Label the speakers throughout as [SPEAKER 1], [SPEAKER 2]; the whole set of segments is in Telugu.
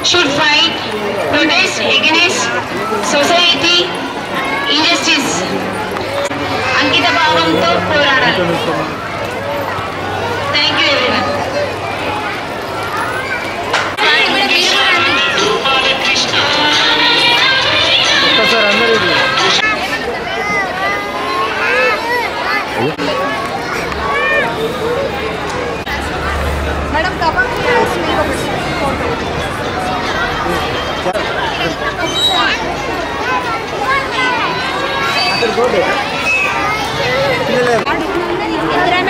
[SPEAKER 1] should fight, protest against society injustice. అంకిత భావంతో పోరాడాలి థ్యాంక్ యూ ఎవరీవన్
[SPEAKER 2] ఒక్కసారి అందరూ ఇది
[SPEAKER 3] మేడం తప్పకుండా మీకు ఒకటి ఫోటో
[SPEAKER 2] అక్కడ చూడు పిల్లలే
[SPEAKER 3] ఇందిరా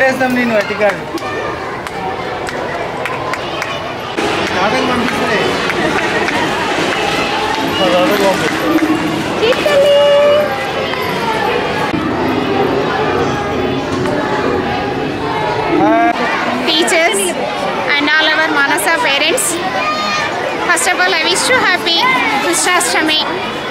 [SPEAKER 2] వేస్తాం నేను అటికాడు స్టార్టింగ్ పంపిస్తే
[SPEAKER 4] teachers and all our Manasa parents. First of all, I wish you happy Krishnashtami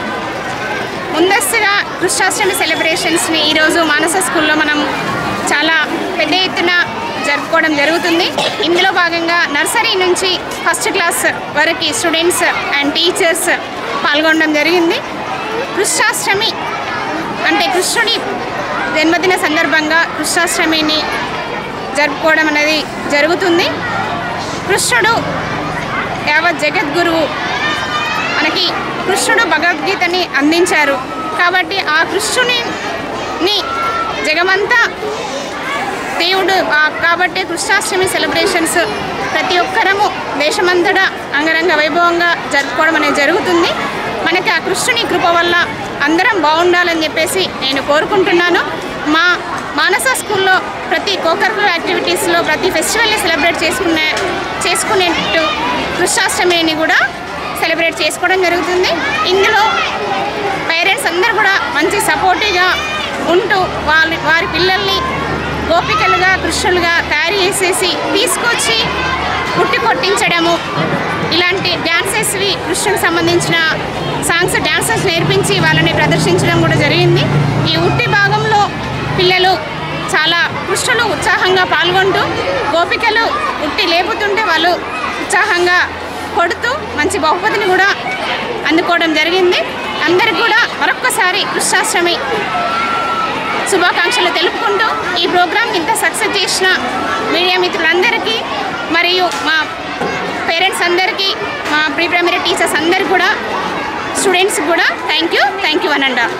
[SPEAKER 4] ముందస్తుగా కృష్ణాష్టమి సెలబ్రేషన్స్ని ఈరోజు మానస స్కూల్లో మనం చాలా పెద్ద ఎత్తున జరుపుకోవడం జరుగుతుంది ఇందులో భాగంగా నర్సరీ నుంచి ఫస్ట్ క్లాస్ వరకు స్టూడెంట్స్ అండ్ టీచర్స్ పాల్గొనడం జరిగింది కృష్ణాష్టమి అంటే కృష్ణుడి జన్మదిన సందర్భంగా కృష్ణాష్టమిని జరుపుకోవడం అనేది జరుగుతుంది కృష్ణుడు యావత్ జగద్గురువు మనకి కృష్ణుడు భగవద్గీతని అందించారు కాబట్టి ఆ కృష్ణుని జగమంతా దేవుడు ఆ- కాబట్టి కృష్ణాష్టమి సెలబ్రేషన్స్ ప్రతి ఒక్కరము దేశమంతటా అంగరంగ వైభవంగా జరుపుకోవడం అనేది జరుగుతుంది మనకి ఆ కృష్ణుని కృప వల్ల అందరం బాగుండాలని చెప్పేసి నేను కోరుకుంటున్నాను మా మానస స్కూల్లో ప్రతి కోకర్కులర్ యాక్టివిటీస్లో ప్రతి ఫెస్టివల్ని సెలబ్రేట్ చేసుకునే చేసుకునేట్టు కృష్ణాష్టమిని కూడా సెలబ్రేట్ చేసుకోవడం జరుగుతుంది ఇందులో పేరెంట్స్ అందరూ కూడా మంచి సపోర్టివ్గా ఉంటూ వాళ్ళ వారి పిల్లల్ని గోపికలుగా కృష్ణులుగా తయారు చేసేసి తీసుకొచ్చి పుట్టి కొట్టించడము ఇలాంటి డ్యాన్సెస్వి కృష్ణునికి సంబంధించిన సాంగ్స్ డ్యాన్సెస్ నేర్పించి వాళ్ళని ప్రదర్శించడం కూడా జరిగింది ఈ ఉట్టి భాగంలో పిల్లలు చాలా కృష్ణులు ఉత్సాహంగా పాల్గొంటూ గోపికలు ఉట్టి లేపుతుంటే వాళ్ళు ఉత్సాహంగా కొడుతూ మంచి బహుమతిని కూడా అందుకోవడం జరిగింది అందరికి కూడా మరొక్కసారి కృష్ణాష్టమి శుభాకాంక్షలు తెలుపుకుంటూ ఈ ప్రోగ్రామ్ ఇంత సక్సెస్ చేసిన మీడియా మిత్రులందరికీ మరియు మా పేరెంట్స్ అందరికీ మా ప్రీ ప్రైమరీ టీచర్స్ అందరికీ కూడా స్టూడెంట్స్ కూడా థ్యాంక్ యూ థ్యాంక్ యూ అనండా